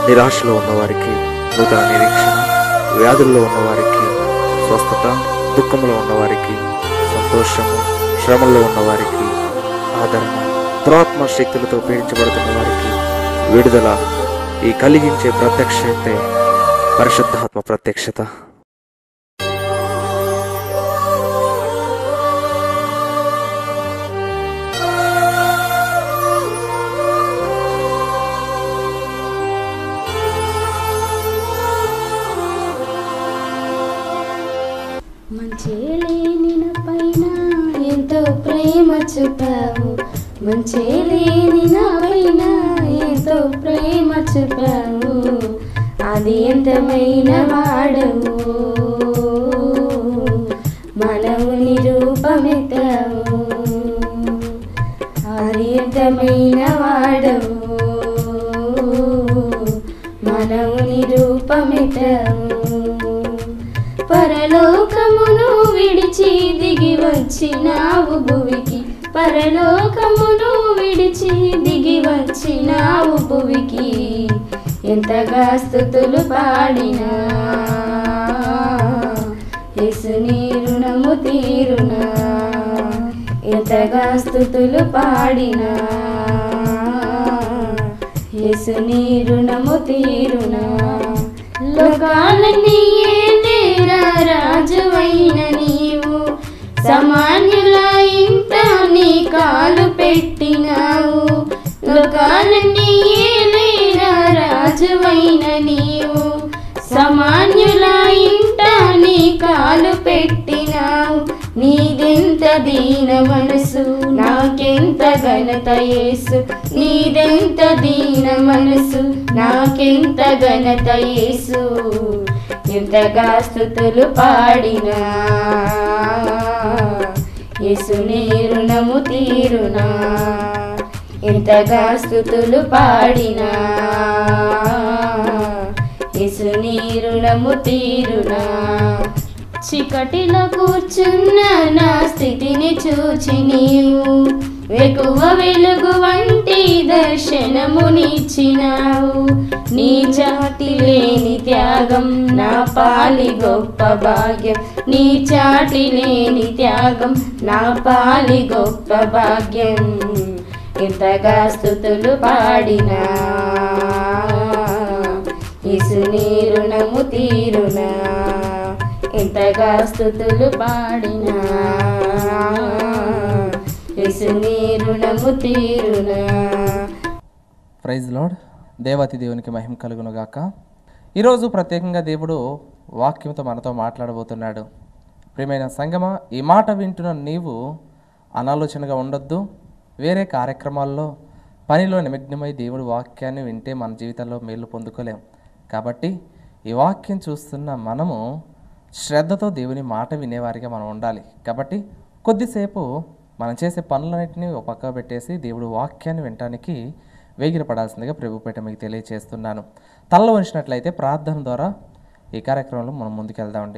నిరాశలో ఉన్నవారికి నూతన నిరీక్షణ వ్యాధుల్లో ఉన్నవారికి స్వస్థత దుఃఖంలో ఉన్నవారికి సంతోషము శ్రమల్లో ఉన్నవారికి ఆదరణ దురాత్మ శక్తులతో పీడించబడుతున్న వారికి విడుదల ఈ కలిగించే ప్రత్యక్షతే పరిశుద్ధాత్మ ప్రత్యక్షత మంచేలేని నా పైన ఎంతో ప్రేమ చూపావు మంచేలేని నా పైన ఎంతో ప్రేమ చూపావు అది ఎంతమైన వాడవు మనవుని రూపమెత్తావు అది ఎంతమైన వాడవు మనవుని రూపమెత్తావు పరలోకమును విడిచి దిగి వచ్చినావు భువికి పరలోకమును విడిచి దిగి వచ్చినావు భువికి ఎంతగా స్థుతులు పాడినా యేసుని రుణము తీరునా ఎంతగా స్థుతులు పాడినా యేసుని రుణము తీరునా లోకాలన్నీ ఏలేరా రాజువైన నీవు సామాన్యుల ఇంత నీ కాలు పెట్టినావు లోకాలన్నీ ఏలేరా రాజువైన నీవు సామాన్యుల ఇంట నీ కాలు పెట్టినావు నీదెంత దీన మనసు నాకెంత ఘనత యేసు నీదెంత దీన మనసు నాకెంత ఘనత యేసు ఎంతగా స్థుతులు పాడినా యేసు నీ రుణము తీరునా ఎంతగా స్థుతులు పాడినా యేసు నీ రుణము తీరునా చీకటిలో కూర్చున్న నా స్థితిని చూచి నీవు వెకువ వెలుగు వంటి దర్శనమునిచ్చినావు నీ చాటి లేని త్యాగం నా పాలి గొప్ప భాగ్యం నీ చాటి లేని త్యాగం నా పాలి గొప్ప భాగ్యం ఎంతగా స్థుతులు పాడినా ఇసు నీ రుణము తీరునా ఎంతగా స్థుతులు పాడినా ఇసు నీ రుణము తీరునా ప్రైజ్ లార్డ్ దేవాతి దేవునికి మహిమ కలుగును గాక ఈరోజు ప్రత్యేకంగా దేవుడు వాక్యంతో మనతో మాట్లాడబోతున్నాడు ప్రియమైన సంగమ ఈ మాట వింటున్న నీవు అనాలోచనగా ఉండొద్దు వేరే కార్యక్రమాల్లో పనిలో నిమగ్నమై దేవుడి వాక్యాన్ని వింటే మన జీవితంలో మేలు పొందుకోలేం కాబట్టి ఈ వాక్యం చూస్తున్న మనము శ్రద్ధతో దేవుని మాట వినేవారిగా మనం ఉండాలి కాబట్టి కొద్దిసేపు మనం చేసే పనులన్నింటినీ ఒక పక్క పెట్టేసి దేవుడు వాక్యాన్ని వినటానికి వేగిరపడాల్సిందిగా ప్రభుపేట మీకు తెలియజేస్తున్నాను తల్ల ఉంచినట్లయితే ప్రార్థన ద్వారా ఈ కార్యక్రమంలో మనం ముందుకెళ్దామండి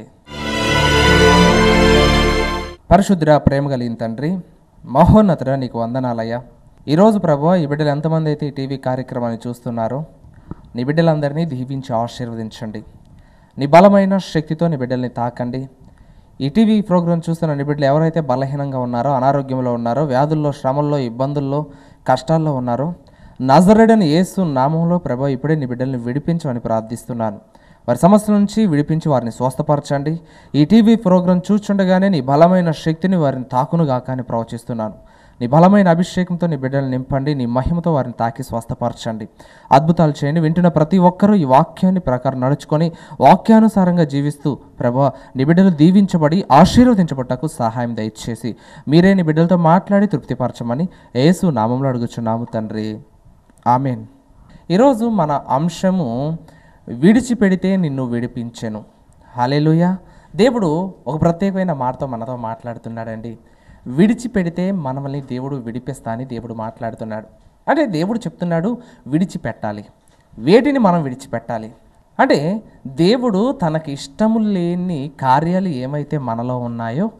పరిశుద్ధుడ ప్రేమ కలిగిన తండ్రి మహోన్నతుడ నీకు వందనాలయ్యా ఈరోజు ప్రభు ఈ బిడ్డలు ఎంతమంది అయితే ఈ టీవీ కార్యక్రమాన్ని చూస్తున్నారో నీ బిడ్డలందరినీ దీవించి ఆశీర్వదించండి నీ బలమైన శక్తితో నీ బిడ్డల్ని తాకండి ఈ టీవీ ప్రోగ్రాం చూస్తున్న నీ బిడ్డలు ఎవరైతే బలహీనంగా ఉన్నారో అనారోగ్యంలో ఉన్నారో వ్యాధుల్లో శ్రమల్లో ఇబ్బందుల్లో కష్టాల్లో ఉన్నారో నజరడని యేసు నామంలో ప్రభా ఇప్పుడే నీ బిడ్డల్ని విడిపించమని ప్రార్థిస్తున్నాను వారి సమస్య నుంచి విడిపించి వారిని స్వస్థపరచండి ఈ టీవీ ప్రోగ్రాం చూచుండగానే నీ బలమైన శక్తిని వారిని తాకునుగా కానీ ప్రవచిస్తున్నాను నీ బలమైన అభిషేకంతో నీ బిడ్డలు నింపండి నీ మహిమతో వారిని తాకి స్వస్థపరచండి అద్భుతాలు చేయండి వింటున్న ప్రతి ఒక్కరూ ఈ వాక్యాన్ని ప్రకారం నడుచుకొని వాక్యానుసారంగా జీవిస్తూ ప్రభా నీ బిడ్డలు దీవించబడి ఆశీర్వదించబట్టకు సహాయం దయచేసి మీరే నీ బిడ్డలతో మాట్లాడి తృప్తిపరచమని యేసు నామంలో అడుగుచున్నాము తండ్రి ఆమెన్ ఈరోజు మన అంశము విడిచిపెడితే నిన్ను విడిపించెను హలెలుయ దేవుడు ఒక ప్రత్యేకమైన మాటతో మనతో మాట్లాడుతున్నాడండి విడిచిపెడితే మనల్ని దేవుడు విడిపిస్తా అని దేవుడు మాట్లాడుతున్నాడు అంటే దేవుడు చెప్తున్నాడు విడిచిపెట్టాలి వేటిని మనం విడిచిపెట్టాలి అంటే దేవుడు తనకి ఇష్టము లేని కార్యాలు ఏమైతే మనలో ఉన్నాయో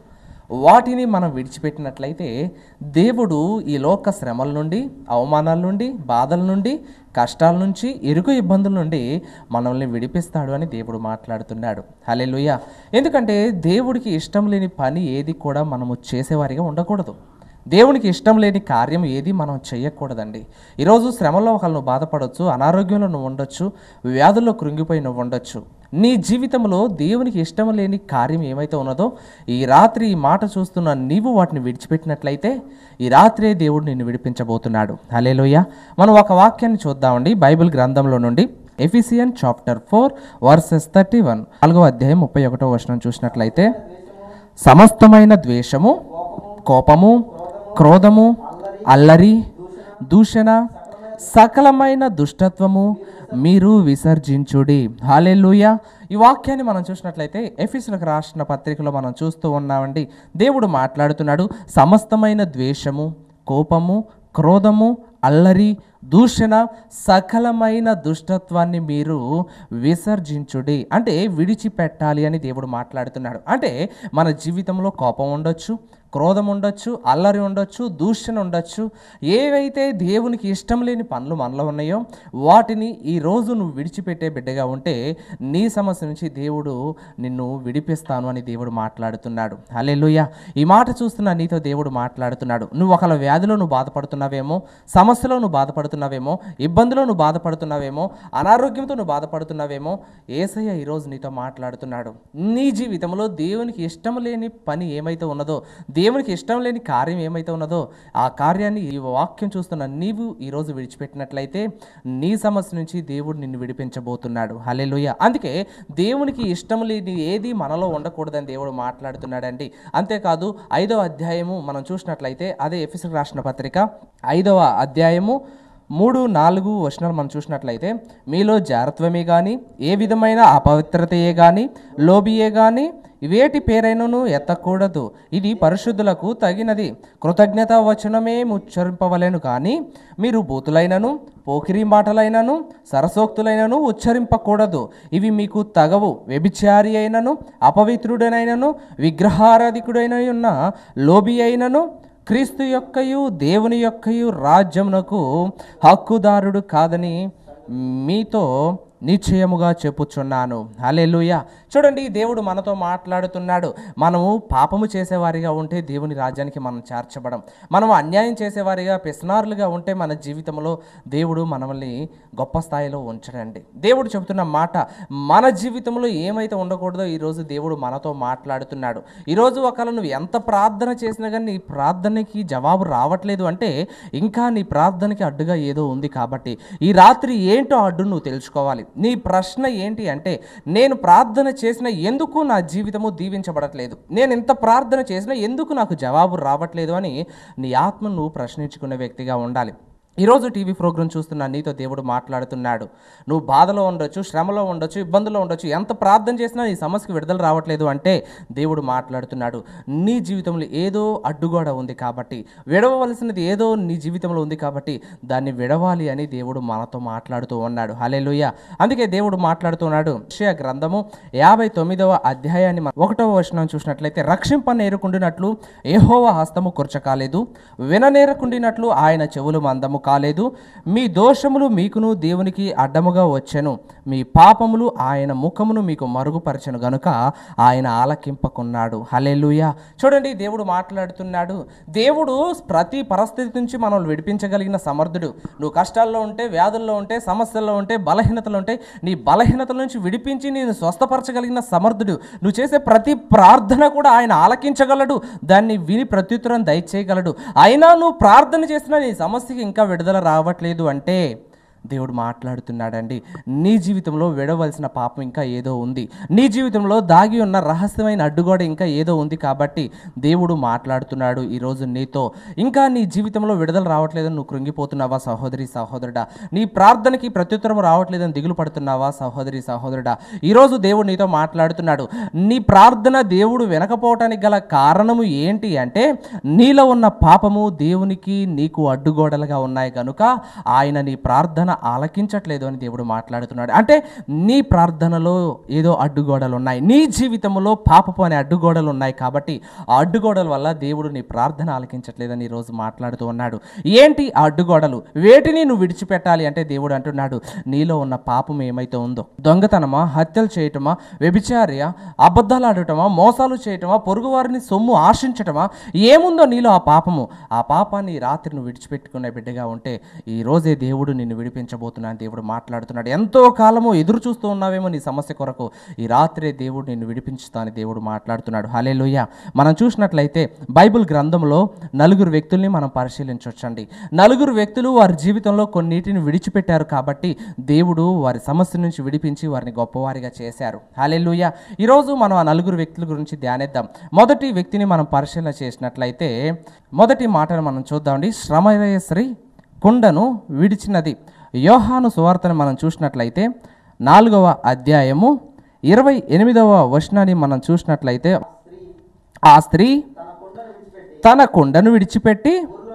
వాటిని మనం విడిచిపెట్టినట్లయితే దేవుడు ఈ లోక శ్రమల నుండి అవమానాల నుండి బాధల నుండి కష్టాల నుంచి ఇరుకు ఇబ్బందుల నుండి మనల్ని విడిపిస్తాడు అని దేవుడు మాట్లాడుతున్నాడు హల్లెలూయా ఎందుకంటే దేవుడికి ఇష్టం లేని పని ఏది కూడా మనము చేసేవారిగా ఉండకూడదు దేవునికి ఇష్టం లేని కార్యం ఏది మనం చేయకూడదండి ఈరోజు శ్రమలో ఒకళ్ళు నువ్వు బాధపడవచ్చు అనారోగ్యంలో నువ్వు ఉండొచ్చు వ్యాధుల్లో కృంగిపోయి నువ్వు ఉండొచ్చు నీ జీవితంలో దేవునికి ఇష్టం లేని కార్యం ఏమైతే ఉన్నదో ఈ రాత్రి ఈ మాట చూస్తున్న నీవు వాటిని విడిచిపెట్టినట్లయితే ఈ రాత్రే దేవుడు నిన్ను విడిపించబోతున్నాడు హలేలోయ మనం ఒక వాక్యాన్ని చూద్దామండి బైబిల్ గ్రంథంలో నుండి Ephesian chapter four verses thirty one నాలుగో అధ్యాయం ముప్పై ఒకటో వచనం చూసినట్లయితే సమస్తమైన ద్వేషము కోపము క్రోధము అల్లరి దూషణ సకలమైన దుష్టత్వము మీరు విసర్జించుడి హాలెలుయ ఈ వాక్యాన్ని మనం చూసినట్లయితే ఎఫీసులకు రాసిన పత్రికలో మనం చూస్తూ ఉన్నామండి దేవుడు మాట్లాడుతున్నాడు సమస్తమైన ద్వేషము కోపము క్రోధము అల్లరి దూషణ సకలమైన దుష్టత్వాన్ని మీరు విసర్జించుడి అంటే విడిచిపెట్టాలి అని దేవుడు మాట్లాడుతున్నాడు అంటే మన జీవితంలో కోపం ఉండొచ్చు క్రోధం ఉండొచ్చు అల్లరి ఉండొచ్చు దూషణ ఉండొచ్చు ఏవైతే దేవునికి ఇష్టం లేని పనులు మనలో ఉన్నాయో వాటిని ఈ రోజు నువ్వు విడిచిపెట్టే బిడ్డగా ఉంటే నీ సమస్య నుంచి దేవుడు నిన్ను విడిపిస్తాను అని దేవుడు మాట్లాడుతున్నాడు హల్లెలూయా ఈ మాట చూస్తున్న నీతో దేవుడు మాట్లాడుతున్నాడు నువ్వు ఒకళ్ళ వ్యాధిలో నువ్వు బాధపడుతున్నావేమో సమస్యలో నువ్వు బాధపడుతున్నావేమో ఇబ్బందిలో నువ్వు బాధపడుతున్నావేమో అనారోగ్యంతో నువ్వు బాధపడుతున్నావేమో ఏసయ్య ఈరోజు నీతో మాట్లాడుతున్నాడు నీ జీవితంలో దేవునికి ఇష్టం లేని పని ఏమైతే ఉన్నదో దేవునికి ఇష్టం లేని కార్యం ఏమైతే ఉన్నదో ఆ కార్యాన్ని ఈ వాక్యం చూస్తున్న నీవు ఈరోజు విడిచిపెట్టినట్లయితే నీ సమస్య నుంచి దేవుడు నిన్ను విడిపించబోతున్నాడు హల్లెలూయా అందుకే దేవునికి ఇష్టం లేని ఏది మనలో ఉండకూడదని దేవుడు మాట్లాడుతున్నాడండి అంతేకాదు ఐదవ అధ్యాయము మనం చూసినట్లయితే అదే ఎఫిసర్ రాసిన పత్రిక ఐదవ అధ్యాయము మూడు నాలుగు వచనాలు మనం చూసినట్లయితే మీలో జారత్వమే కానీ ఏ విధమైన అపవిత్రతయే కానీ లోబియే కానీ వేటి పేరైనను ఎత్తకూడదు ఇది పరిశుద్ధులకు తగినది కృతజ్ఞత వచనమే ఉచ్చరింపవలెను కానీ మీరు బూతులైనను పోకిరి మాటలైనను సరసోక్తులైనను ఉచ్చరింపకూడదు ఇవి మీకు తగవు వ్యభిచారి అయినను అపవిత్రుడనైనను విగ్రహారాధికుడైన ఉన్న లోబి అయినను క్రీస్తు యొక్కయు దేవుని యొక్కయు రాజ్యమునకు హక్కుదారుడు కాదని మీతో నిశ్చయముగా చెప్పుచున్నాను హల్లెలూయ చూడండి దేవుడు మనతో మాట్లాడుతున్నాడు మనము పాపము చేసేవారిగా ఉంటే దేవుని రాజ్యానికి మనం చేర్చబడం మనము అన్యాయం చేసేవారిగా పిస్నారులుగా ఉంటే మన జీవితంలో దేవుడు మనల్ని గొప్ప స్థాయిలో ఉంచడండి దేవుడు చెబుతున్న మాట మన జీవితంలో ఏమైతే ఉండకూడదో ఈరోజు దేవుడు మనతో మాట్లాడుతున్నాడు ఈరోజు ఒకవేళ నువ్వు ఎంత ప్రార్థన చేసినా కానీ నీ ప్రార్థనకి జవాబు రావట్లేదు అంటే ఇంకా నీ ప్రార్థనకి అడ్డుగా ఏదో ఉంది కాబట్టి ఈ రాత్రి ఏంటో అడ్డు నువ్వు తెలుసుకోవాలి నీ ప్రశ్న ఏంటి అంటే నేను ప్రార్థన చేసిన ఎందుకు నా జీవితము దీవించబడట్లేదు నేను ఇంత ప్రార్థన చేసినా ఎందుకు నాకు జవాబు రావట్లేదు అని నీ ఆత్మను నువ్వు ప్రశ్నించుకునే వ్యక్తిగా ఉండాలి ఈరోజు టీవీ ప్రోగ్రాం చూస్తున్న నీతో దేవుడు మాట్లాడుతున్నాడు నువ్వు బాధలో ఉండొచ్చు శ్రమలో ఉండొచ్చు ఇబ్బందులో ఉండొచ్చు ఎంత ప్రార్థన చేసినా నీ సమస్యకి విడుదల రావట్లేదు అంటే దేవుడు మాట్లాడుతున్నాడు నీ జీవితంలో ఏదో అడ్డుగోడ ఉంది కాబట్టి విడవలసినది ఏదో నీ జీవితంలో ఉంది కాబట్టి దాన్ని విడవాలి అని దేవుడు మనతో మాట్లాడుతూ ఉన్నాడు హలేలుయ అందుకే దేవుడు మాట్లాడుతున్నాడు విషయ గ్రంథము యాభై తొమ్మిదవ అధ్యాయాన్ని మనం ఒకటవ వచనం చూసినట్లయితే రక్షింప నేరుకుండినట్లు ఏహోవ హస్తము కురచకాలేదు విననేరకుండినట్లు ఆయన చెవులు మందము కాలేదు మీ దోషములు మీకును దేవునికి అడ్డముగా వచ్చెను మీ పాపములు ఆయన ముఖమును మీకు మరుగుపరచెను గనుక ఆయన ఆలకింపకున్నాడు హలెలుయ చూడండి దేవుడు మాట్లాడుతున్నాడు దేవుడు ప్రతి పరిస్థితి నుంచి మనల్ని విడిపించగలిగిన సమర్థుడు నువ్వు కష్టాల్లో ఉంటే వ్యాధుల్లో ఉంటే సమస్యల్లో ఉంటే బలహీనతలు ఉంటే నీ బలహీనతల నుంచి విడిపించి నేను స్వస్థపరచగలిగిన సమర్థుడు నువ్వు చేసే ప్రతి ప్రార్థన కూడా ఆయన ఆలకించగలడు దాన్ని విని ప్రత్యుత్తరం దయచేయగలడు అయినా నువ్వు ప్రార్థన చేసినా నీ సమస్యకి ఇంకా విడుదల రావట్లేదు అంటే దేవుడు మాట్లాడుతున్నాడండి నీ జీవితంలో విడవలసిన పాపం ఇంకా ఏదో ఉంది నీ జీవితంలో దాగి ఉన్న రహస్యమైన అడ్డుగోడ ఇంకా ఏదో ఉంది కాబట్టి దేవుడు మాట్లాడుతున్నాడు ఈరోజు నీతో ఇంకా నీ జీవితంలో విడుదల రావట్లేదని నువ్వు కృంగిపోతున్నావా సహోదరి సహోదరుడా నీ ప్రార్థనకి ప్రత్యుత్తరం రావట్లేదని దిగులు పడుతున్నావా సహోదరి సహోదరుడా ఈరోజు దేవుడు నీతో మాట్లాడుతున్నాడు నీ ప్రార్థన దేవుడు వినకపోవటానికి గల కారణము ఏంటి అంటే నీలో ఉన్న పాపము దేవునికి నీకు అడ్డుగోడలుగా ఉన్నాయి కనుక ఆయన నీ ప్రార్థన ఆలకించట్లేదు అని దేవుడు మాట్లాడుతున్నాడు అంటే నీ ప్రార్థనలో ఏదో అడ్డుగోడలు ఉన్నాయి నీ జీవితంలో పాపపు అనే అడ్డుగోడలు ఉన్నాయి కాబట్టి ఆ అడ్డుగోడల వల్ల దేవుడు నీ ప్రార్థన ఆలకించట్లేదని ఈరోజు మాట్లాడుతూ ఉన్నాడు ఏంటి ఆ అడ్డుగోడలు వేటిని నువ్వు విడిచిపెట్టాలి అంటే దేవుడు అంటున్నాడు నీలో ఉన్న పాపం ఏమైతే ఉందో దొంగతనమా హత్యలు చేయటమా వ్యభిచార్య అబద్ధాలు ఆడటమా మోసాలు చేయటమా పొరుగువారిని సొమ్ము ఆశించటమా ఏముందో నీలో ఆ పాపము ఆ పాపాన్ని ఈ రాత్రి నువ్వు విడిచిపెట్టుకునే బిడ్డగా ఉంటే ఈ రోజే దేవుడు నిన్ను విడిపించబోతున్నాను దేవుడు మాట్లాడుతున్నాడు ఎంతో కాలము ఎదురు చూస్తూ ఉన్నావేమో నీ సమస్య కొరకు ఈ రాత్రే దేవుడు నిన్ను విడిపించుతాను దేవుడు మాట్లాడుతున్నాడు హలే మనం చూసినట్లయితే బైబిల్ గ్రంథంలో నలుగురు వ్యక్తుల్ని మనం పరిశీలించవచ్చండి నలుగురు వ్యక్తులు వారి జీవితంలో కొన్నిటిని విడిచిపెట్టారు కాబట్టి దేవుడు వారి సమస్య నుంచి విడిపించి వారిని గొప్పవారిగా చేశారు హలే ఈరోజు మనం ఆ నలుగురు వ్యక్తుల గురించి ధ్యానిద్దాం మొదటి వ్యక్తిని మనం పరిశీలన చేసినట్లయితే మొదటి మాటను మనం చూద్దామండి శ్రమయశ్రీ కుండను విడిచినది యోహాను సువార్తను మనం చూసినట్లయితే నాలుగవ అధ్యాయము ఇరవై ఎనిమిదవ వచనాన్ని మనం చూసినట్లయితే ఆ స్త్రీ తన కుండను విడిచిపెట్టి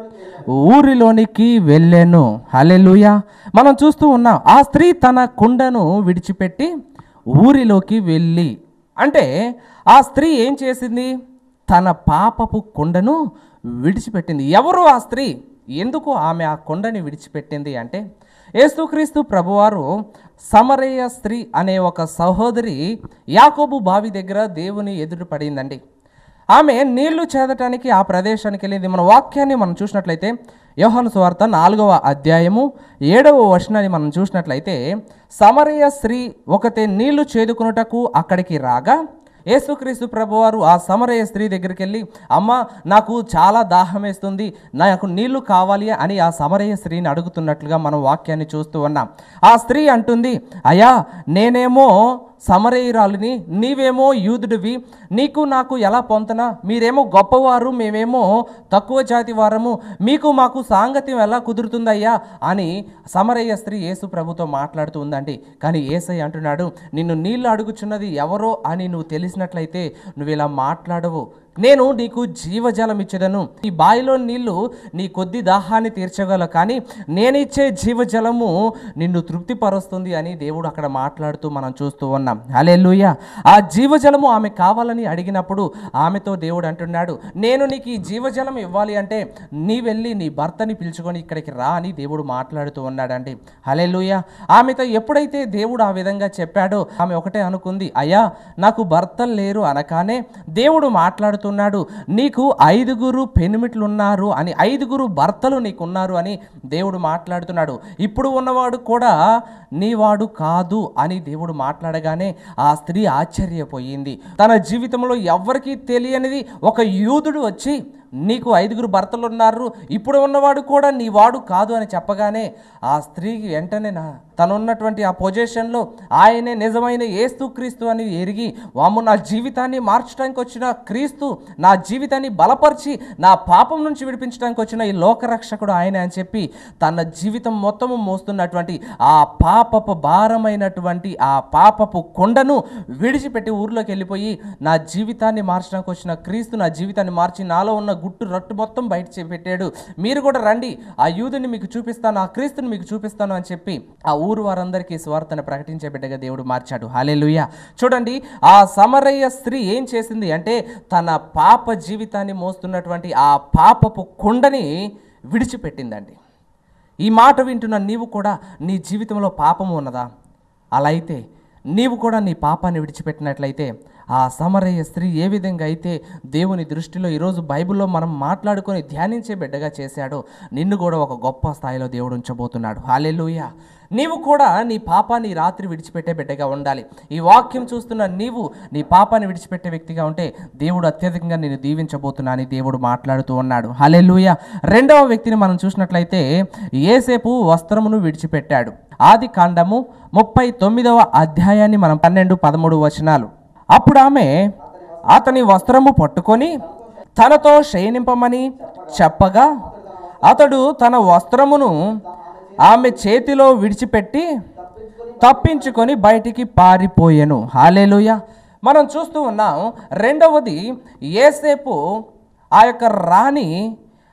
ఊరిలోనికి వెళ్ళాను హలెలుయా మనం చూస్తూ ఉన్నాం ఆ స్త్రీ తన కుండను విడిచిపెట్టి ఊరిలోకి వెళ్ళి అంటే ఆ స్త్రీ ఏం చేసింది తన పాపపు కుండను విడిచిపెట్టింది ఎవరు ఆ స్త్రీ ఎందుకు ఆమె ఆ కొండని విడిచిపెట్టింది అంటే యేసుక్రీస్తు ప్రభువారు సమరయ్య స్త్రీ అనే ఒక సహోదరి యాకోబు బావి దగ్గర దేవుని ఎదురు పడిందండి ఆమె నీళ్లు చేదటానికి ఆ ప్రదేశానికి వెళ్ళింది మన వాక్యాన్ని మనం చూసినట్లయితే యోహాను సువార్త నాలుగవ అధ్యాయము ఏడవ వచనాన్ని మనం చూసినట్లయితే సమరయ్య స్త్రీ ఒకతే నీళ్లు చేదుకున్నటకు అక్కడికి రాగా యేసుక్రీస్తు ప్రభువారు ఆ సమరయ స్త్రీ దగ్గరికి వెళ్ళి అమ్మ నాకు చాలా దాహం వేస్తుంది నాకు నీళ్లు కావాలి అని ఆ సమరయ స్త్రీని అడుగుతున్నట్లుగా మనం వాక్యాన్ని చూస్తూ ఉన్నాం ఆ స్త్రీ అంటుంది అయ్యా నేనేమో సమరయురాలిని నీవేమో యూదుడివి నీకు నాకు ఎలా పొంతన మీరేమో గొప్పవారు మేమేమో తక్కువ జాతి వారము మీకు మాకు సాంగత్యం ఎలా కుదురుతుందయ్యా అని సమరయ్య స్త్రీ యేసు ప్రభుతో మాట్లాడుతూ ఉందండి కానీ ఏసై అంటున్నాడు నిన్ను నీళ్ళు అడుగుచున్నది ఎవరో అని నువ్వు తెలిసినట్లయితే నువ్వు ఇలా మాట్లాడవు నేను నీకు జీవజలం ఇచ్చేదను ఈ బావిలో నీళ్లు నీ కొద్ది దాహాన్ని తీర్చగల కానీ నేనిచ్చే జీవజలము నిన్ను తృప్తిపరుస్తుంది అని దేవుడు అక్కడ మాట్లాడుతూ మనం చూస్తూ ఉన్నాం హల్లెలూయా ఆ జీవజలము ఆమె కావాలని అడిగినప్పుడు ఆమెతో దేవుడు అంటున్నాడు నేను నీకు ఈ జీవజలం ఇవ్వాలి అంటే నీ వెళ్ళి నీ భర్తని పిలుచుకొని ఇక్కడికి రా అని దేవుడు మాట్లాడుతూ ఉన్నాడండి హల్లెలూయా ఆమెతో ఎప్పుడైతే దేవుడు ఆ విధంగా చెప్పాడో ఆమె ఒకటే అనుకుంది అయ్యా నాకు భర్తలు లేరు అనగానే దేవుడు మాట్లాడుతున్నాడు నీకు ఐదుగురు పెనిమిట్లు ఉన్నారు అని ఐదుగురు భర్తలు నీకున్నారు అని దేవుడు మాట్లాడుతున్నాడు ఇప్పుడు ఉన్నవాడు కూడా నీవాడు కాదు అని దేవుడు మాట్లాడగానే ఆ స్త్రీ ఆశ్చర్యపోయింది తన జీవితంలో ఎవ్వరికీ తెలియనిది ఒక యూదుడు వచ్చి నీకు ఐదుగురు భర్తలు ఉన్నారు ఇప్పుడు ఉన్నవాడు కూడా నీ వాడు కాదు అని చెప్పగానే ఆ స్త్రీకి వెంటనే నా తనున్నటువంటి ఆ పొజిషన్లో ఆయనే నిజమైన ఏస్తు క్రీస్తు అని ఎరిగి వాము నా జీవితాన్ని మార్చడానికి వచ్చిన క్రీస్తు నా జీవితాన్ని బలపరిచి నా పాపం నుంచి విడిపించడానికి వచ్చిన ఈ లోకరక్షకుడు ఆయనే అని చెప్పి తన జీవితం మొత్తము మోస్తున్నటువంటి ఆ పాపపు భారమైనటువంటి ఆ పాపపు కొండను విడిచిపెట్టి ఊర్లోకి వెళ్ళిపోయి నా జీవితాన్ని మార్చడానికి వచ్చిన క్రీస్తు నా జీవితాన్ని మార్చి నాలో ఉన్న గుట్టు రట్టు మొత్తం బయట చే- పెట్టాడు మీరు కూడా రండి ఆ యూదుని మీకు చూపిస్తాను ఆ క్రీస్తుని మీకు చూపిస్తాను అని చెప్పి ఆ ఊరు వారందరికీ స్వార్థను ప్రకటించే బిడ్డగా దేవుడు మార్చాడు హాలేలుయ చూడండి ఆ సమరయ్య స్త్రీ ఏం చేసింది అంటే తన పాప జీవితాన్ని మోస్తున్నటువంటి ఆ పాపపు కొండని విడిచిపెట్టిందండి ఈ మాట వింటున్న నీవు కూడా నీ జీవితంలో పాపము ఉన్నదా అలా అయితే నీవు కూడా నీ పాపాన్ని విడిచిపెట్టినట్లయితే ఆ సమరయ్య స్త్రీ ఏ విధంగా అయితే దేవుని దృష్టిలో ఈరోజు బైబిల్లో మనం మాట్లాడుకొని ధ్యానించే బిడ్డగా చేశాడో నిన్ను కూడా ఒక గొప్ప స్థాయిలో దేవుడు ఉంచబోతున్నాడు హాలెలుయ నీవు కూడా నీ పాపాన్ని ఈ రాత్రి విడిచిపెట్టే బిడ్డగా ఉండాలి ఈ వాక్యం చూస్తున్న నీవు నీ పాపాన్ని విడిచిపెట్టే వ్యక్తిగా ఉంటే దేవుడు అత్యధికంగా నేను దీవించబోతున్నా అని దేవుడు మాట్లాడుతూ ఉన్నాడు హలెలుయ రెండవ వ్యక్తిని మనం చూసినట్లయితే ఏసేపు వస్త్రమును విడిచిపెట్టాడు ఆది కాండము ముప్పై తొమ్మిదవ అధ్యాయాన్ని మనం పన్నెండు పదమూడు వచనాలు అప్పుడు ఆమె అతని వస్త్రము పట్టుకొని తనతో శయనింపమని చెప్పగా అతడు తన వస్త్రమును ఆమె చేతిలో విడిచిపెట్టి తప్పించుకొని బయటికి పారిపోయెను హాలేలుయ మనం చూస్తూ ఉన్నాం రెండవది ఏసేపు ఆ యొక్క రాణి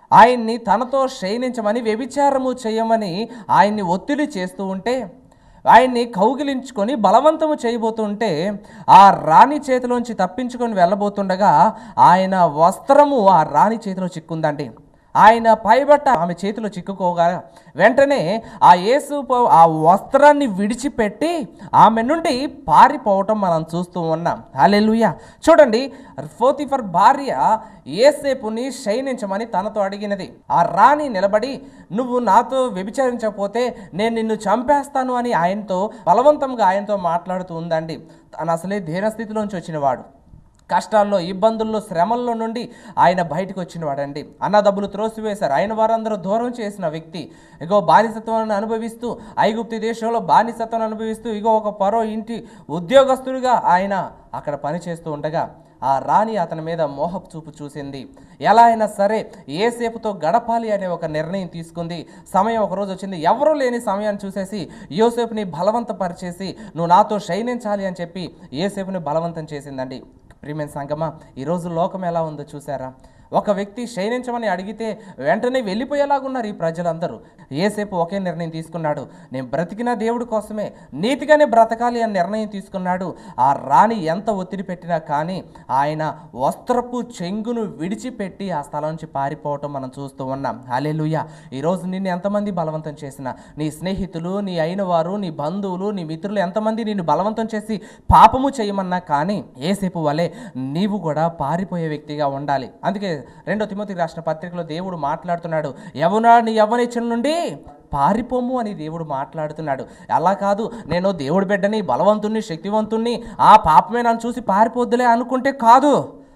ఆయన్ని తనతో శయనించమని వ్యభిచారము చేయమని ఆయన్ని ఒత్తిడి చేస్తూ ఉంటే ఆయన్ని కౌగిలించుకొని బలవంతము చేయబోతుంటే ఆ రాణి చేతిలోంచి తప్పించుకొని వెళ్ళబోతుండగా ఆయన వస్త్రము ఆ రాణి చేతిలో చిక్కుందండి ఆయన పైబట్ట ఆమె చేతిలో చిక్కుకోగా వెంటనే ఆ యేసు ప- ఆ వస్త్రాన్ని విడిచిపెట్టి ఆమె నుండి పారిపోవటం మనం చూస్తూ ఉన్నాం హల్లెలూయా చూడండి ఫోతిఫర్ భార్య ఏసేపుని శయనించమని తనతో అడిగినది ఆ రాణి నిలబడి నువ్వు నాతో వ్యభిచరించకపోతే నేను నిన్ను చంపేస్తాను అని ఆయనతో బలవంతంగా ఆయనతో మాట్లాడుతూ ఉందండి తను అసలే ధీనస్థితిలోంచి వచ్చినవాడు కష్టాల్లో ఇబ్బందుల్లో శ్రమల్లో నుండి ఆయన బయటకు వచ్చిన వాడండి అన్నదబ్బులు త్రోసివేశారు ఆయన వారందరూ దూరం చేసిన వ్యక్తి ఇగో బానిసత్వాన్ని అనుభవిస్తూ ఐగుప్తి దేశంలో బానిసత్వాన్ని అనుభవిస్తూ ఇగో ఒక పరో ఇంటి ఉద్యోగస్తుడిగా ఆయన అక్కడ పనిచేస్తూ ఉండగా ఆ రాణి అతని మీద మోహపు చూపు చూసింది ఎలా అయినా సరే ఏసేపుతో గడపాలి అనే ఒక నిర్ణయం తీసుకుంది సమయం ఒక రోజు వచ్చింది ఎవరూ లేని సమయాన్ని చూసేసి యోసేపుని బలవంతపరిచేసి నువ్వు నాతో శయనించాలి అని చెప్పి ఏసేపుని బలవంతం చేసిందండి ప్రియమైన సంగమా ఈరోజు లోకం ఎలా ఉందో చూసారా ఒక వ్యక్తి శయనించమని అడిగితే వెంటనే వెళ్ళిపోయేలాగున్నారు ఈ ప్రజలందరూ ఏసేపు ఒకే నిర్ణయం తీసుకున్నాడు నేను బ్రతికిన దేవుడి కోసమే నీతిగానే బ్రతకాలి అని నిర్ణయం తీసుకున్నాడు ఆ రాణి ఎంత ఒత్తిడి పెట్టినా కానీ ఆయన వస్త్రపు చెంగును విడిచిపెట్టి ఆ స్థలం నుంచి పారిపోవటం మనం చూస్తూ ఉన్నాం హాలేలుయ్య ఈరోజు నిన్ను ఎంతమంది బలవంతం చేసినా నీ స్నేహితులు నీ అయిన వారు నీ బంధువులు నీ మిత్రులు ఎంతమంది నిన్ను బలవంతం చేసి పాపము చేయమన్నా కానీ ఏసేపు వలె నీవు కూడా పారిపోయే వ్యక్తిగా ఉండాలి అందుకే రెండో తిమోతి రాసిన పత్రికలో దేవుడు మాట్లాడుతున్నాడు యవనా నీ యవ్వనిచ్చల నుండి పారిపోము అని దేవుడు మాట్లాడుతున్నాడు అలా కాదు నేను దేవుడి బిడ్డని బలవంతుణ్ణి శక్తివంతుణ్ణి ఆ పాపమే నన్ను చూసి పారిపోద్దులే అనుకుంటే కాదు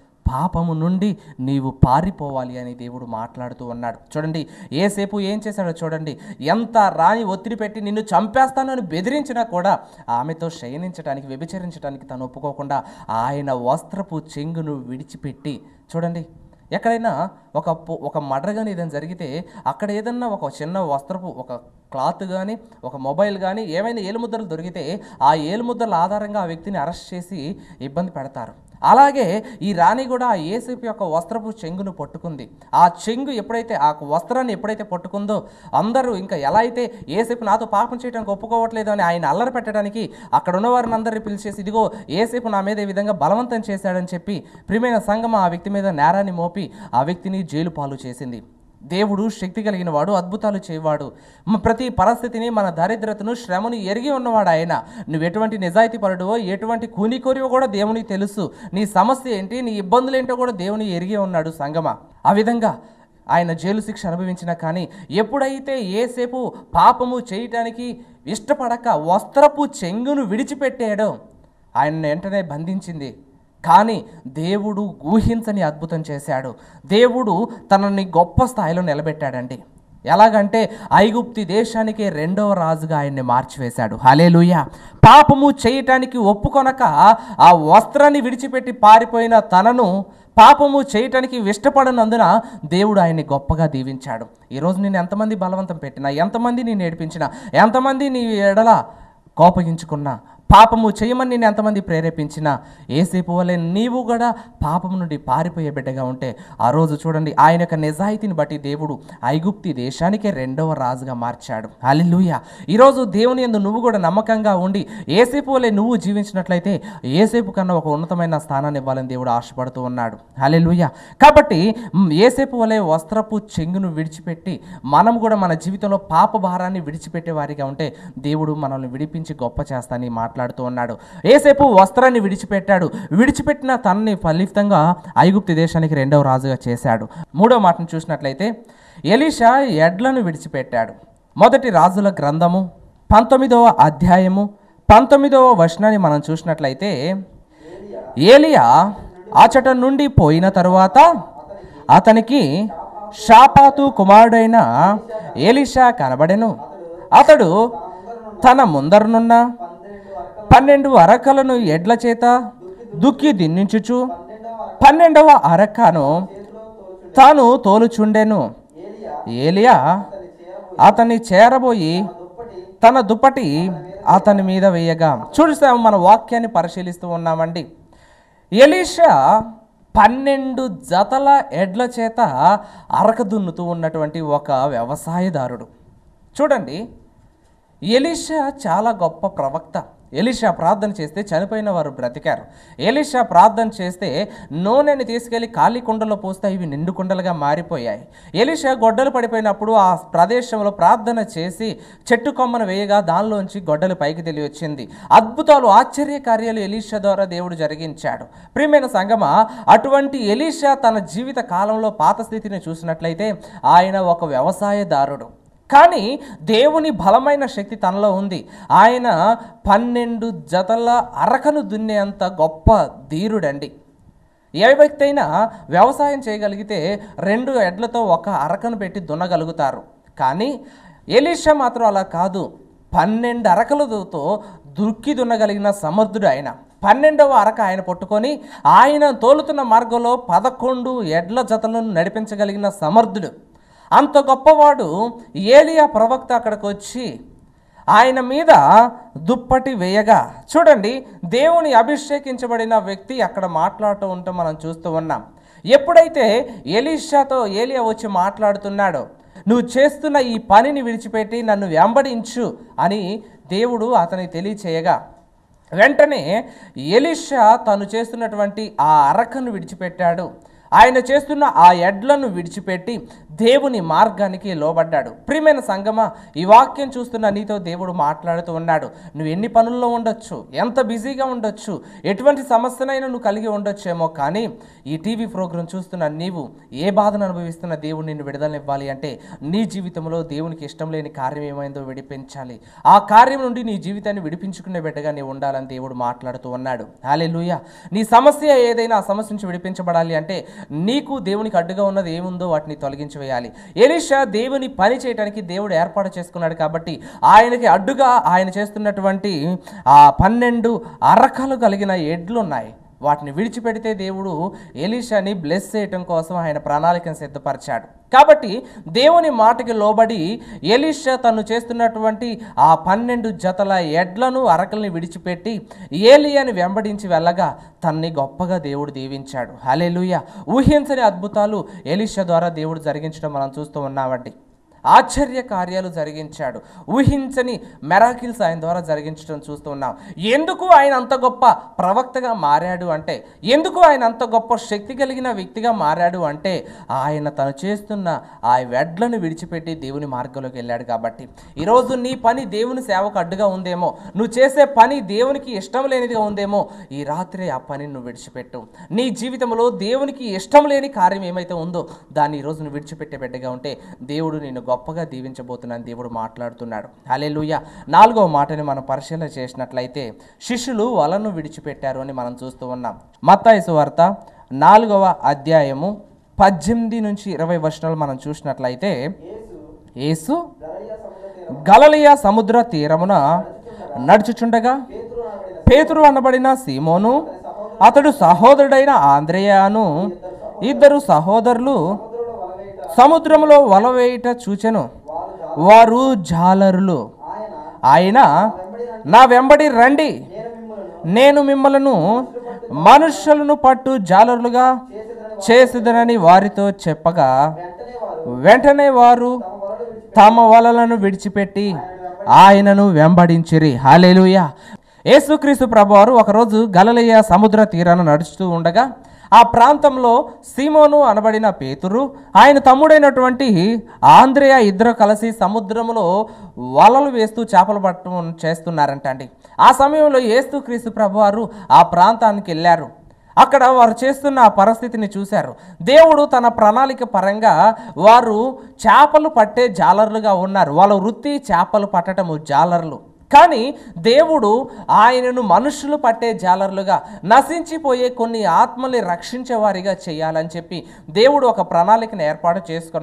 పాపము నుండి నీవు పారిపోవాలి అని దేవుడు మాట్లాడుతూ ఉన్నాడు చూడండి ఏసేపు ఏం చేశాడో చూడండి ఎంత రాని ఒత్తిడి పెట్టి నిన్ను చంపేస్తాను అని బెదిరించినా కూడా ఆమెతో శయనించడానికి వ్యభిచరించడానికి తను ఒప్పుకోకుండా ఆయన వస్త్రపు చెంగును విడిచిపెట్టి చూడండి ఎక్కడైనా ఒక పొ- ఒక మర్డర్ కానీ ఏదైనా జరిగితే అక్కడ ఏదన్నా ఒక చిన్న వస్త్రపు ఒక క్లాత్ కానీ ఒక మొబైల్ కానీ ఏమైనా ఏలుముద్రలు దొరికితే ఆ ఏలుముద్రల ఆధారంగా ఆ వ్యక్తిని అరెస్ట్ చేసి ఇబ్బంది పెడతారు అలాగే ఈ రాణి కూడా ఆ ఏసేపు యొక్క వస్త్రపు చెంగును పట్టుకుంది ఆ చెంగు ఎప్పుడైతే ఆ వస్త్రాన్ని ఎప్పుడైతే పట్టుకుందో అందరూ ఇంకా ఎలా అయితే ఏసేపు నాతో పాపం చేయడానికి ఒప్పుకోవట్లేదు అని ఆయన అల్లరి పెట్టడానికి అక్కడ ఉన్న వారిని అందరినీ పిలిచేసి ఇదిగో ఏసేపు నా మీద ఈ విధంగా బలవంతం చేశాడని చెప్పి ప్రియమైన సంఘం ఆ వ్యక్తి మీద నేరాన్ని మోపి ఆ వ్యక్తిని జైలు పాలు చేసింది దేవుడు శక్తి కలిగిన వాడు అద్భుతాలు చేయవాడు మ- ప్రతి పరిస్థితిని మన దరిద్రతను శ్రమను ఎరిగి ఉన్నవాడు ఆయన నువ్వు ఎటువంటి నిజాయితీ పరుడువో ఎటువంటి కూని కోరివో కూడా దేవునికి తెలుసు నీ సమస్య ఏంటి నీ ఇబ్బందులు ఏంటో కూడా దేవుని ఎరిగి ఉన్నాడు సంగమా ఆ విధంగా ఆయన జైలు శిక్ష అనుభవించినా కానీ ఎప్పుడైతే ఏసేపు పాపము చేయటానికి ఇష్టపడక వస్త్రపు చెంగును విడిచిపెట్టాడో ఆయన వెంటనే బంధించింది కానీ దేవుడు ఊహించని అద్భుతం చేశాడు దేవుడు తనని గొప్ప స్థాయిలో నిలబెట్టాడండి ఎలాగంటే ఐగుప్తి దేశానికి రెండవ రాజుగా ఆయన్ని మార్చివేశాడు హలేలుయ పాపము చేయటానికి ఒప్పుకొనక ఆ వస్త్రాన్ని విడిచిపెట్టి పారిపోయిన తనను పాపము చేయటానికి ఇష్టపడనందున దేవుడు ఆయన్ని గొప్పగా దీవించాడు ఈరోజు నేను ఎంతమంది బలవంతం పెట్టినా ఎంతమంది నేను ఏడిపించినా ఎంతమంది నీ ఎడల కోపగించుకున్నా పాపము చేయమని నేను ఎంతమంది ప్రేరేపించినా ఏసేపు వలె నీవు కూడా పాపము నుండి పారిపోయే బిడ్డగా ఉంటే ఆ రోజు చూడండి ఆయన యొక్క నిజాయితీని బట్టి దేవుడు ఐగుప్తి దేశానికే రెండవ రాజుగా మార్చాడు అలిలుయ ఈరోజు దేవుని యందు నువ్వు కూడా నమ్మకంగా ఉండి ఏసేపు వలె నువ్వు జీవించినట్లయితే ఏసేపు కన్నా ఒక ఉన్నతమైన స్థానాన్ని ఇవ్వాలని దేవుడు ఆశపడుతూ ఉన్నాడు అలెలుయ కాబట్టి మ్, ఏసేపు వలె వస్త్రపు చెంగును విడిచిపెట్టి మనం కూడా మన జీవితంలో పాప భారాన్ని విడిచిపెట్టే వారిగా ఉంటే దేవుడు మనల్ని విడిపించి గొప్ప చేస్తానని మాట్లాడుతూ ఉన్నాడు ఏసేపు వస్త్రాన్ని విడిచిపెట్టాడు విడిచిపెట్టిన తనని ఫలితంగా ఐగుప్తి దేశానికి రెండవ రాజుగా చేశాడు మూడో మాటను చూసినట్లయితే ఎలీషా ఎడ్లను విడిచిపెట్టాడు మొదటి రాజుల గ్రంథము పంతొమ్మిదవ అధ్యాయము పంతొమ్మిదవ వచనాన్ని మనం చూసినట్లయితే ఏలియా అచట నుండి పోయిన తరువాత అతనికి షాపాతు కుమారుడైన ఏలిషా కనబడెను అతడు తన ముందరనున్న పన్నెండు అరకలను ఎడ్ల చేత దుక్కి దిన్నించుచు పన్నెండవ అరకను తాను తోలుచుండెను ఏలియా అతన్ని చేరబోయి తన దుప్పటి అతని మీద వేయగా చూసాము మన వాక్యాన్ని పరిశీలిస్తూ ఉన్నామండి ఎలీషా పన్నెండు జతల ఎడ్ల చేత అరక దున్నుతూ ఉన్నటువంటి ఒక వ్యవసాయదారుడు చూడండి ఎలీషా చాలా గొప్ప ప్రవక్త ఎలీషా ప్రార్థన చేస్తే చనిపోయిన వారు బ్రతికారు ఎలీషా ప్రార్థన చేస్తే నూనెని తీసుకెళ్లి ఖాళీ కుండలో పోస్తే ఇవి నిండు కుండలుగా మారిపోయాయి ఎలీషా గొడ్డలు పడిపోయినప్పుడు ఆ ప్రదేశంలో ప్రార్థన చేసి చెట్టు కొమ్మను వేయగా దానిలోంచి గొడ్డలు పైకి తెలియొచ్చింది అద్భుతాలు ఆశ్చర్య కార్యాలు ఎలీషా ద్వారా దేవుడు జరిగించాడు ప్రియమైన సంగమ అటువంటి ఎలీషా తన జీవిత కాలంలో పాత స్థితిని చూసినట్లయితే ఆయన ఒక వ్యవసాయదారుడు కానీ దేవుని బలమైన శక్తి తనలో ఉంది ఆయన పన్నెండు జతల అరకను దున్నేంత గొప్ప ధీరుడండి ఏ వ్యక్తి అయినా వ్యవసాయం చేయగలిగితే రెండు ఎడ్లతో ఒక అరకను పెట్టి దున్నగలుగుతారు కానీ ఎలీషా మాత్రం అలా కాదు పన్నెండు అరకలతో దుక్కి దున్నగలిగిన సమర్థుడు ఆయన పన్నెండవ అరక ఆయన పట్టుకొని ఆయన తోలుతున్న మార్గంలో పదకొండు ఎడ్ల జతలను నడిపించగలిగిన సమర్థుడు అంత గొప్పవాడు ఏలియా ప్రవక్త అక్కడికి వచ్చి ఆయన మీద దుప్పటి వేయగా చూడండి దేవుని అభిషేకించబడిన వ్యక్తి అక్కడ మాట్లాడుతూ ఉంటూ మనం చూస్తూ ఉన్నాం ఎప్పుడైతే ఎలీషాతో ఏలియా వచ్చి మాట్లాడుతున్నాడో నువ్వు చేస్తున్న ఈ పనిని విడిచిపెట్టి నన్ను వెంబడించు అని దేవుడు అతనికి తెలియచేయగా వెంటనే ఎలీషా తను చేస్తున్నటువంటి ఆ అరకను విడిచిపెట్టాడు ఆయన చేస్తున్న ఆ ఎడ్లను విడిచిపెట్టి దేవుని మార్గానికి లోబడ్డాడు ప్రియమైన సంగమ ఈ వాక్యం చూస్తున్న నీతో దేవుడు మాట్లాడుతూ ఉన్నాడు నువ్వు ఎన్ని పనుల్లో ఉండొచ్చు ఎంత బిజీగా ఉండొచ్చు ఎటువంటి సమస్యనైనా నువ్వు కలిగి ఉండొచ్చేమో కానీ ఈ టీవీ ప్రోగ్రాం చూస్తున్న నీవు ఏ బాధను అనుభవిస్తున్న దేవుడు నిన్ను విడుదలనివ్వాలి అంటే నీ జీవితంలో దేవునికి ఇష్టం లేని కార్యం ఏమైందో విడిపించాలి ఆ కార్యం నుండి నీ జీవితాన్ని విడిపించుకునే బిడ్డగా నీవు ఉండాలని దేవుడు మాట్లాడుతూ ఉన్నాడు హాలే నీ సమస్య ఏదైనా ఆ సమస్య నుంచి విడిపించబడాలి అంటే నీకు దేవునికి అడ్డుగా ఉన్నది ఏముందో వాటిని తొలగించి వేయాలి ఎలీషా దేవుని పని చేయడానికి దేవుడు ఏర్పాటు చేసుకున్నాడు కాబట్టి ఆయనకి అడ్డుగా ఆయన చేస్తున్నటువంటి ఆ పన్నెండు అరకలు కలిగిన ఎడ్లు ఉన్నాయి వాటిని విడిచిపెడితే దేవుడు ఎలీషాని బ్లెస్ చేయటం కోసం ఆయన ప్రణాళికను సిద్ధపరిచాడు కాబట్టి దేవుని మాటకి లోబడి ఎలీషా తను చేస్తున్నటువంటి ఆ పన్నెండు జతల ఎడ్లను అరకల్ని విడిచిపెట్టి ఏలియాని వెంబడించి వెళ్ళగా తన్ని గొప్పగా దేవుడు దీవించాడు హలెలుయ ఊహించని అద్భుతాలు ఎలీషా ద్వారా దేవుడు జరిగించడం మనం చూస్తూ ఉన్నామండి ఆశ్చర్య కార్యాలు జరిగించాడు ఊహించని మెరాకిల్స్ ఆయన ద్వారా జరిగించడం చూస్తూ ఉన్నాం ఎందుకు ఆయన అంత గొప్ప ప్రవక్తగా మారాడు అంటే ఎందుకు ఆయన అంత గొప్ప శక్తి కలిగిన వ్యక్తిగా మారాడు అంటే ఆయన తను చేస్తున్న ఆ వెడ్లను విడిచిపెట్టి దేవుని మార్గంలోకి వెళ్ళాడు కాబట్టి ఈరోజు నీ పని దేవుని సేవకు అడ్డుగా ఉందేమో నువ్వు చేసే పని దేవునికి ఇష్టం లేనిదిగా ఉందేమో ఈ రాత్రి ఆ పని నువ్వు విడిచిపెట్టు నీ జీవితంలో దేవునికి ఇష్టం లేని కార్యం ఏమైతే ఉందో దాన్ని ఈరోజు నువ్వు విడిచిపెట్టే బిడ్డగా ఉంటే దేవుడు నిన్ను గొప్పగా దీవించబోతున్నాను దేవుడు మాట్లాడుతున్నాడు హల్లెలూయా నాలుగవ మాటని మనం పరిశీలన చేసినట్లయితే శిష్యులు వలను విడిచిపెట్టారు అని మనం చూస్తూ ఉన్నాం మత్తాయి వార్త నాలుగవ అధ్యాయము పద్దెనిమిది నుంచి ఇరవై వర్షాలు మనం చూసినట్లయితే యేసు గలలియా సముద్ర తీరమున నడుచుచుండగా పేతురు అనబడిన సీమోను అతడు సహోదరుడైన ఆంద్రేయాను ఇద్దరు సహోదరులు సముద్రములో వల వేయుట చూచెను వారు జాలరులు ఆయన నా వెంబడి రండి నేను మిమ్మలను మనుషులను పట్టు జాలరులుగా చేసేదనని వారితో చెప్పగా వెంటనే వారు తమ వలలను విడిచిపెట్టి ఆయనను వెంబడించిరి హాలేలుయ యేసుక్రీస్తు ప్రభువారు ఒకరోజు గలలయ్య సముద్ర తీరాన నడుస్తూ ఉండగా ఆ ప్రాంతంలో సీమోను అనబడిన పేతురు ఆయన తమ్ముడైనటువంటి ఆంధ్రేయ ఇద్దరు కలిసి సముద్రంలో వలలు వేస్తూ చేపలు పట్టడం చేస్తున్నారంట అండి ఆ సమయంలో యేసుక్రీస్తు ప్రభువారు ఆ ప్రాంతానికి వెళ్ళారు అక్కడ వారు చేస్తున్న ఆ పరిస్థితిని చూశారు దేవుడు తన ప్రణాళిక పరంగా వారు చేపలు పట్టే జాలర్లుగా ఉన్నారు వాళ్ళ వృత్తి చేపలు పట్టటము జాలర్లు కానీ దేవుడు ఆయనను మనుషులు పట్టే జాలర్లుగా నశించిపోయే కొన్ని ఆత్మల్ని రక్షించే వారిగా చేయాలని చెప్పి దేవుడు ఒక ప్రణాళికను ఏర్పాటు చేసుకున్నాడు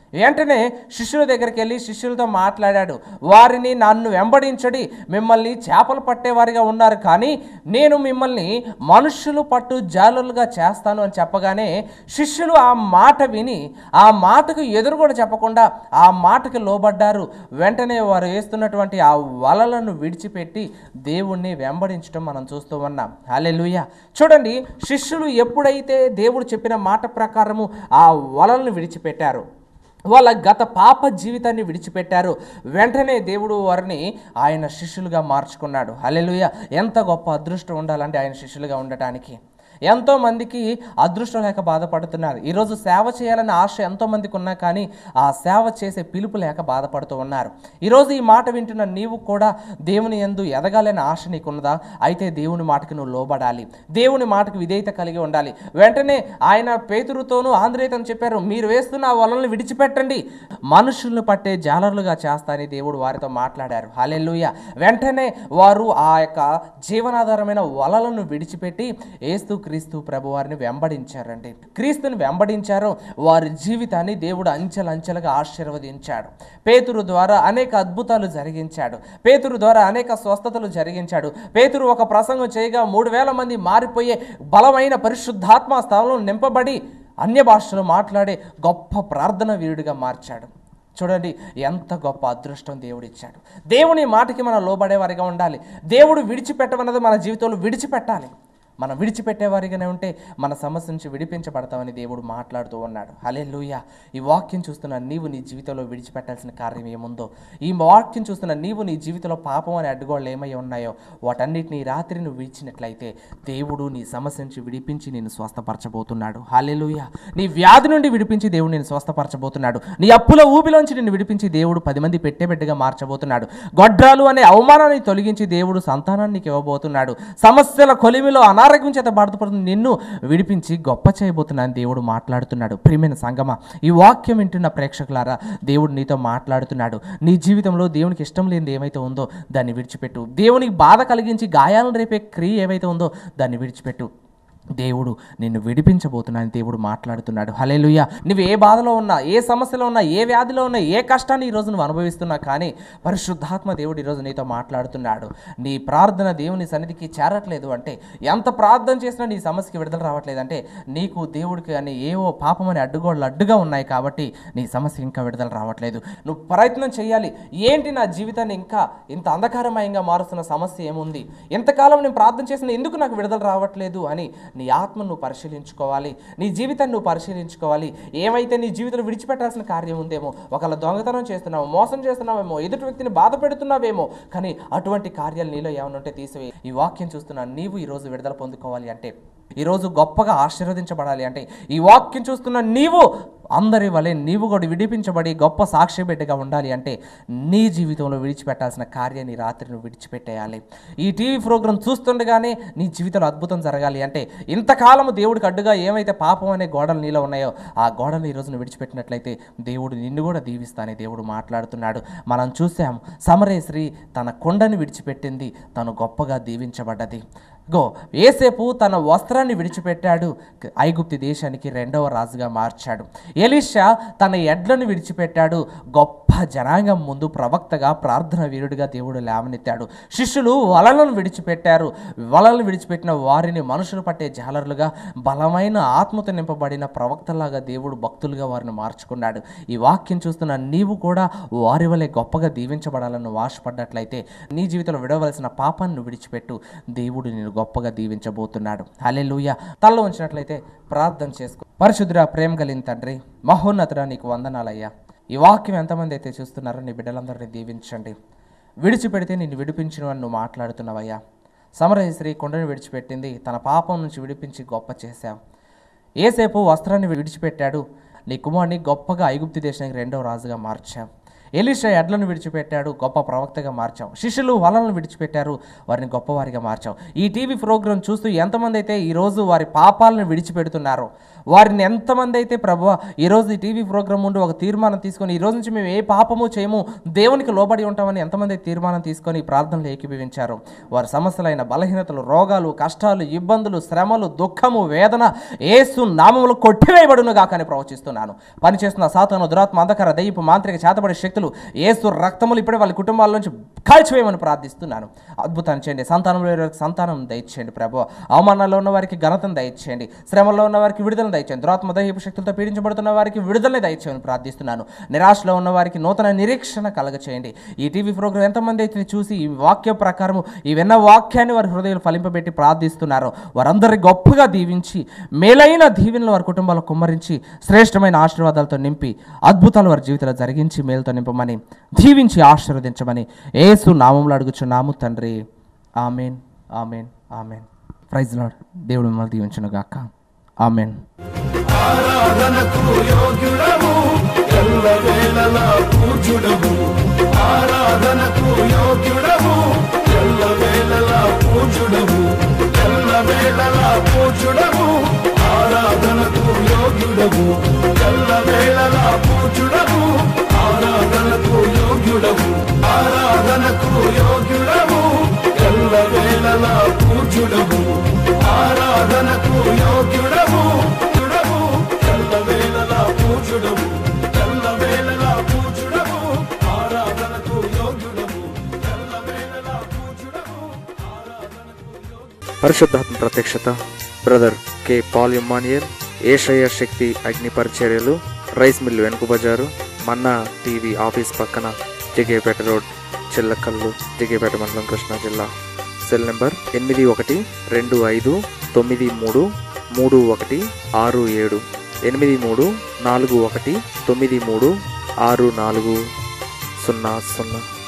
వెంటనే శిష్యుల దగ్గరికి వెళ్ళి శిష్యులతో మాట్లాడాడు వారిని నన్ను వెంబడించడి మిమ్మల్ని చేపలు పట్టేవారిగా ఉన్నారు కానీ నేను మిమ్మల్ని మనుషులు పట్టు జాలులుగా చేస్తాను అని చెప్పగానే శిష్యులు ఆ మాట విని ఆ మాటకు ఎదురు కూడా చెప్పకుండా ఆ మాటకు లోబడ్డారు వెంటనే వారు వేస్తున్నటువంటి ఆ వలలను విడిచిపెట్టి దేవుణ్ణి వెంబడించడం మనం చూస్తూ ఉన్నాం హల్లెలూయా చూడండి శిష్యులు ఎప్పుడైతే దేవుడు చెప్పిన మాట ప్రకారము ఆ వలలను విడిచిపెట్టారు వాళ్ళ గత పాప జీవితాన్ని విడిచిపెట్టారు వెంటనే దేవుడు వారిని ఆయన శిష్యులుగా మార్చుకున్నాడు హల్లెలూయ ఎంత గొప్ప అదృష్టం ఉండాలంటే ఆయన శిష్యులుగా ఉండటానికి ఎంతో మందికి అదృష్టం లేక బాధపడుతున్నారు ఈరోజు సేవ చేయాలనే ఆశ ఎంతో మందికి ఉన్నా కానీ ఆ సేవ చేసే పిలుపు లేక బాధపడుతూ ఉన్నారు ఈరోజు ఈ మాట వింటున్న నీవు కూడా దేవుని ఎందు ఎదగాలనే ఆశ నీకున్నదా అయితే దేవుని మాటకి నువ్వు లోబడాలి దేవుని మాటకు విధేయత కలిగి ఉండాలి వెంటనే ఆయన పేతురుతోనూ ఆంధ్రేయతను చెప్పారు మీరు వేస్తున్న ఆ వలలను విడిచిపెట్టండి మనుషులను పట్టే జాలర్లుగా చేస్తానని దేవుడు వారితో మాట్లాడారు హలెల్లుయ వెంటనే వారు ఆ యొక్క జీవనాధారమైన వలలను విడిచిపెట్టి ఏస్తు క్రీస్తు ప్రభు వారిని వెంబడించారండి క్రీస్తుని వెంబడించారు వారి జీవితాన్ని దేవుడు అంచెలంచెలుగా ఆశీర్వదించాడు పేతురు ద్వారా అనేక అద్భుతాలు జరిగించాడు పేతురు ద్వారా అనేక స్వస్థతలు జరిగించాడు పేతురు ఒక ప్రసంగం చేయగా మూడు వేల మంది మారిపోయే బలమైన పరిశుద్ధాత్మ స్థలంలో నింపబడి అన్య భాషలు మాట్లాడే గొప్ప ప్రార్థన వీరుడిగా మార్చాడు చూడండి ఎంత గొప్ప అదృష్టం దేవుడు ఇచ్చాడు దేవుని మాటకి మనం లోబడేవారిగా ఉండాలి దేవుడు విడిచిపెట్టమన్నది మన జీవితంలో విడిచిపెట్టాలి మనం విడిచిపెట్టేవారిగానే ఉంటే మన సమస్య నుంచి విడిపించబడతామని దేవుడు మాట్లాడుతూ ఉన్నాడు హలే ఈ వాక్యం చూస్తున్న నీవు నీ జీవితంలో విడిచిపెట్టాల్సిన కార్యం ఏముందో ఈ వాక్యం చూస్తున్న నీవు నీ జీవితంలో పాపం అనే అడ్డుగోళ్ళు ఏమై ఉన్నాయో వాటన్నిటిని ఈ రాత్రి నువ్వు విడిచినట్లయితే దేవుడు నీ సమస్య నుంచి విడిపించి నేను స్వస్థపరచబోతున్నాడు హలే నీ వ్యాధి నుండి విడిపించి దేవుడు నేను స్వస్థపరచబోతున్నాడు నీ అప్పుల ఊబిలోంచి నిన్ను విడిపించి దేవుడు పది మంది పెట్టేబిడ్డగా మార్చబోతున్నాడు గొడ్రాలు అనే అవమానాన్ని తొలగించి దేవుడు సంతానాన్ని నీకు ఇవ్వబోతున్నాడు సమస్యల కొలిమిలో అనారోగ్యం చేత బాధపడుతున్న నిన్ను విడిపించి గొప్ప చేయబోతున్నాను దేవుడు మాట్లాడుతున్నాడు ప్రియమైన సంగమ ఈ వాక్యం వింటున్న ప్రేక్షకులారా దేవుడు నీతో మాట్లాడుతున్నాడు నీ జీవితంలో దేవునికి ఇష్టం లేనిది ఏమైతే ఉందో దాన్ని విడిచిపెట్టు దేవునికి బాధ కలిగించి గాయాలను రేపే క్రియ ఏవైతే ఉందో దాన్ని విడిచిపెట్టు దేవుడు నిన్ను విడిపించబోతున్నాను దేవుడు మాట్లాడుతున్నాడు హలేలుయ్య నువ్వు ఏ బాధలో ఉన్నా ఏ సమస్యలో ఉన్నా ఏ వ్యాధిలో ఉన్నా ఏ కష్టాన్ని ఈరోజు నువ్వు అనుభవిస్తున్నా కానీ పరిశుద్ధాత్మ దేవుడు ఈరోజు నీతో మాట్లాడుతున్నాడు నీ ప్రార్థన దేవుని సన్నిధికి చేరట్లేదు అంటే ఎంత ప్రార్థన చేసినా నీ సమస్యకి విడుదల రావట్లేదంటే నీకు దేవుడికి అని ఏవో పాపం అని అడ్డుగోళ్ళు అడ్డుగా ఉన్నాయి కాబట్టి నీ సమస్య ఇంకా విడుదల రావట్లేదు నువ్వు ప్రయత్నం చేయాలి ఏంటి నా జీవితాన్ని ఇంకా ఇంత అంధకారమయంగా మారుస్తున్న సమస్య ఏముంది ఎంతకాలం నేను ప్రార్థన చేసిన ఎందుకు నాకు విడుదల రావట్లేదు అని నీ ఆత్మను నువ్వు పరిశీలించుకోవాలి నీ జీవితాన్ని నువ్వు పరిశీలించుకోవాలి ఏమైతే నీ జీవితంలో విడిచిపెట్టాల్సిన కార్యం ఉందేమో ఒకళ్ళ దొంగతనం చేస్తున్నావు మోసం చేస్తున్నావేమో ఎదుటి వ్యక్తిని బాధ పెడుతున్నావేమో కానీ అటువంటి కార్యాలు నీలో ఏమైనా ఉంటే తీసివేయి ఈ వాక్యం చూస్తున్నా నీవు ఈరోజు విడుదల పొందుకోవాలి అంటే ఈరోజు గొప్పగా ఆశీర్వదించబడాలి అంటే ఈ వాక్యం చూస్తున్న నీవు అందరి వలె నీవు కూడా విడిపించబడి గొప్ప సాక్షి బిడ్డగా ఉండాలి అంటే నీ జీవితంలో విడిచిపెట్టాల్సిన కార్యాన్ని రాత్రి నువ్వు విడిచిపెట్టేయాలి ఈ టీవీ ప్రోగ్రాం చూస్తుండగానే నీ జీవితంలో అద్భుతం జరగాలి అంటే ఇంతకాలము దేవుడికి అడ్డుగా ఏమైతే పాపం అనే గోడలు నీలో ఉన్నాయో ఆ గోడలు ఈ రోజున విడిచిపెట్టినట్లయితే దేవుడు నిన్ను కూడా దీవిస్తానే దేవుడు మాట్లాడుతున్నాడు మనం చూసాం సమరేశ్రీ తన కొండని విడిచిపెట్టింది తను గొప్పగా దీవించబడ్డది గో ఏసేపు తన వస్త్రాన్ని విడిచిపెట్టాడు ఐగుప్తి దేశానికి రెండవ రాజుగా మార్చాడు ఎలీషా తన ఎడ్లను విడిచిపెట్టాడు గొప్ప జనాంగం ముందు ప్రవక్తగా ప్రార్థన వీరుడిగా దేవుడు లేవనెత్తాడు శిష్యులు వలలను విడిచిపెట్టారు వలలను విడిచిపెట్టిన వారిని మనుషులు పట్టే జాలరులుగా బలమైన ఆత్మతో నింపబడిన ప్రవక్తలాగా దేవుడు భక్తులుగా వారిని మార్చుకున్నాడు ఈ వాక్యం చూస్తున్న నీవు కూడా వారి వలె గొప్పగా దీవించబడాలని నువ్వు ఆశపడ్డట్లయితే నీ జీవితంలో విడవలసిన పాపాన్ని నువ్వు విడిచిపెట్టు దేవుడు నేను గొప్పగా దీవించబోతున్నాడు హల్లెలూయా తలలో ఉంచినట్లయితే ప్రార్థన చేసుకో పరిశుద్ధురా ప్రేమ కలిగిన తండ్రి మహోన్నతురా నీకు వందనాలయ్యా ఈ వాక్యం ఎంతమంది అయితే చూస్తున్నారో నీ బిడ్డలందరినీ దీవించండి విడిచిపెడితే నిన్ను విడిపించిన అని నువ్వు మాట్లాడుతున్నావయ్యా సమరహిశ్రీ కొండను విడిచిపెట్టింది తన పాపం నుంచి విడిపించి గొప్ప చేశావు ఏసేపు వస్త్రాన్ని విడిచిపెట్టాడు నీ కుమారుని గొప్పగా ఐగుప్తి దేశానికి రెండవ రాజుగా మార్చావు ఎలీషా ఎడ్లను విడిచిపెట్టాడు గొప్ప ప్రవక్తగా మార్చావు శిష్యులు వలలను విడిచిపెట్టారు వారిని గొప్పవారిగా మార్చావు ఈ టీవీ ప్రోగ్రాం చూస్తూ ఎంతమంది అయితే ఈరోజు వారి పాపాలను విడిచిపెడుతున్నారో వారిని ఎంతమంది అయితే ప్రభు ఈరోజు ఈ టీవీ ప్రోగ్రామ్ ఉండి ఒక తీర్మానం తీసుకొని ఈ రోజు నుంచి మేము ఏ పాపము చేయము దేవునికి లోబడి ఉంటామని ఎంతమంది అయితే తీర్మానం తీసుకొని ఈ ప్రార్థనలు ఏకీభవించారు వారి సమస్యలైన బలహీనతలు రోగాలు కష్టాలు ఇబ్బందులు శ్రమలు దుఃఖము వేదన ఏసు నామములు కొట్టివేయబడును గాకని ప్రవచిస్తున్నాను పనిచేస్తున్న సాతాను దురాత్మ అంధకార దయ్యపు మాంత్రిక చేతబడే శక్తులు ఏసు రక్తములు ఇప్పుడే వాళ్ళ కుటుంబాల నుంచి కాల్చివేయమని ప్రార్థిస్తున్నాను అద్భుతాన్ని చేయండి సంతానం లేని వారికి సంతానం దయచేయండి ప్రభు అవమానాల్లో ఉన్న వారికి ఘనతను దయచేయండి శ్రమల్లో ఉన్న వారికి విడుదలను దయచేయండి దురాత్మ దయ్యపు శక్తులతో పీడించబడుతున్న వారికి విడుదలని దయచేయమని ప్రార్థిస్తున్నాను నిరాశలో ఉన్న వారికి నూతన నిరీక్షణ కలగచేయండి ఈ టీవీ ప్రోగ్రాం ఎంతమంది అయితే చూసి ఈ వాక్య ప్రకారము ఈ విన్న వాక్యాన్ని వారి హృదయాలు ఫలింపబెట్టి ప్రార్థిస్తున్నారో వారందరి గొప్పగా దీవించి మేలైన దీవెనలు వారి కుటుంబాలు కుమ్మరించి శ్రేష్టమైన ఆశీర్వాదాలతో నింపి అద్భుతాలు వారి జీవితంలో జరిగించి మేలుతో నింపమని దీవించి ఆశీర్వదించమని ఏసు నామంలో అడుగుచున్నాము తండ్రి amen amen amen praise Lord దేవుడు మిమ్మల్ని దీవించును గాక ఆమెన్ ఆరాధనకు యోగ్యుడము ఎల్లవేళలా పూజుడము ఆరాధనకు యోగ్యుడము ఎల్లవేళలా పూజుడము ఎల్లవేళలా పూజుడము ఆరాధనకు యోగ్యుడము ఎల్లవేళలా పూజుడము ఆరాధనకు యోగ్యుడము ఆరాధనకు యోగ్యుడము ఎల్లవేళలా పూజుడము ఆరాధనకు యోగ్యుడము యుడము ఎల్లవేళలా పూజుడము ఎల్లవేళలా పూజుడము ఆరాధనకు యోగ్యుడము ఎల్లవేళలా పూజుడము ఆరాధనకు యోగ్యుడము పరిశుద్ధాత్మ ప్రత్యక్షత brother K Paul Emmanuel Eshayya శక్తి అగ్ని పరిచర్యలు రైస్ మిల్ వెనుక బజారు మన్నా టీవీ ఆఫీస్ పక్కన జగేపేట రోడ్ చిల్లకల్లు జగేపేట మండలం కృష్ణా జిల్లా సెల్ నెంబర్ ఎనిమిది ఒకటి రెండు ఐదు తొమ్మిది మూడు మూడు ఒకటి ఆరు ఏడు ఎనిమిది మూడు నాలుగు ఒకటి తొమ్మిది మూడు ఆరు నాలుగు సున్నా సున్నా